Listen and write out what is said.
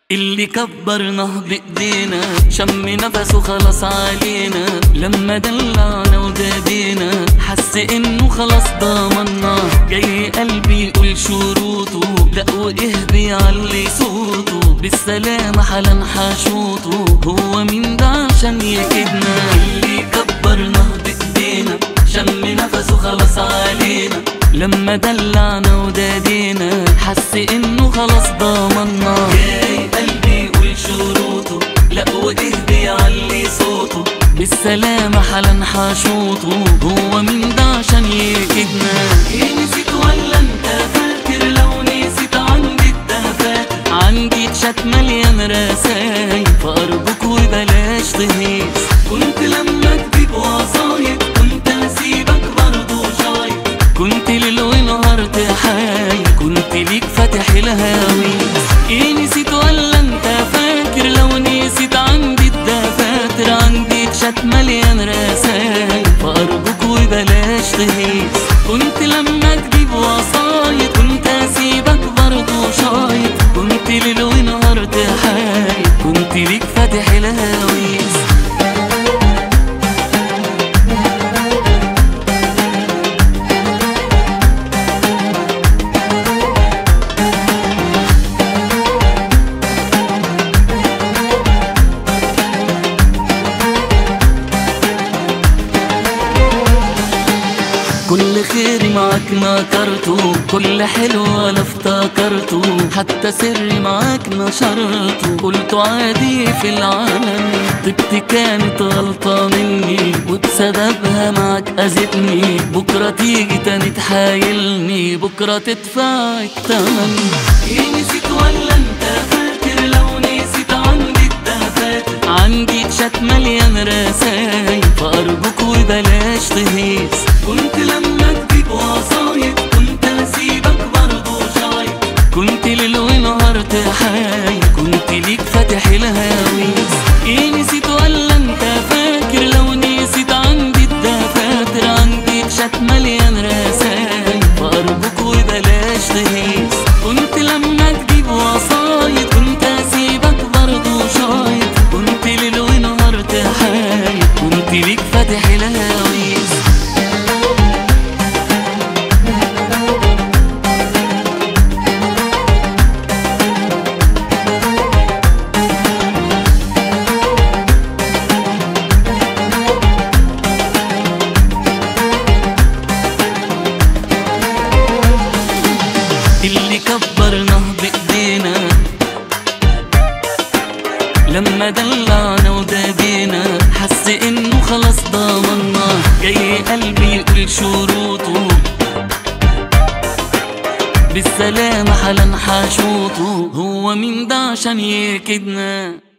اللي كبرنا بايدينا شم نفسه خلاص علينا لما دلعنا ودادينا حس انه خلاص ضمنا جاي قلبي يقول شروطه لا وايه بيعلي صوته بالسلامة حالا حشوطه هو مين ده عشان يكدنا اللي كبرنا بايدينا شم نفسه خلاص علينا لما دلعنا ودادينا حس انه خلاص ضمنا جاي قلبي يقول شروطه لا وايه بيعلي صوته بالسلامة حالا حشوطه هو مين ده عشان يكدنا ايه نسيت ولا انت فاكر لو نسيت عندي الدهفات عندي تشات مليان رسايل فارجوك وبلاش تهيس كنت لما تجيب وصايد كنت اسيبك برضه شايف كنت ليل ونهار تحايل كنت ليك فاتح الهاويس ايه نسيت ولا انت فاكر لو نسيت عندي الدفاتر عندي تشات مليان رسايل فارجوك وبلاش تهيس كنت لما تجيب وصايد كنت اسيبك برضه شايط كنت ليل ونهار تحايل كنت ليك فاتح الهاويس كل خيري معاك نكرته كل حلو انا افتكرته حتى سري معاك نشرته قلته عادي في العالم طيبتي كانت غلطة مني وبسببها معاك اذتني بكرة تيجي تاني تحايلني بكرة تدفع التمن ايه نسيت ولا انت فاكر لو نسيت عندي الدهفات عندي تشات مليان رسايل فارجوك وبلاش تهيس كنت لما تجيب وصايد كنت اسيبك برضه شايف كنت ليل ونهار تحايل كنت ليك فاتح الهاويس ايه نسيت ولا انت فاكر لو نسيت عندي الدفاتر عندي تشات مليان رسايل فارجوك وبلاش تهيس كنت لما تجيب وصايد كنت اسيبك برضه شايط كنت ليل ونهار تحايل كنت ليك فاتح الهاويس اللي كبرنا بايدينا لما دلعنا ودادينا حس انه خلاص ضمنا جاي قلبي يقول شروطه بالسلامة حالا حشوطه هو مين ده عشان يكدنا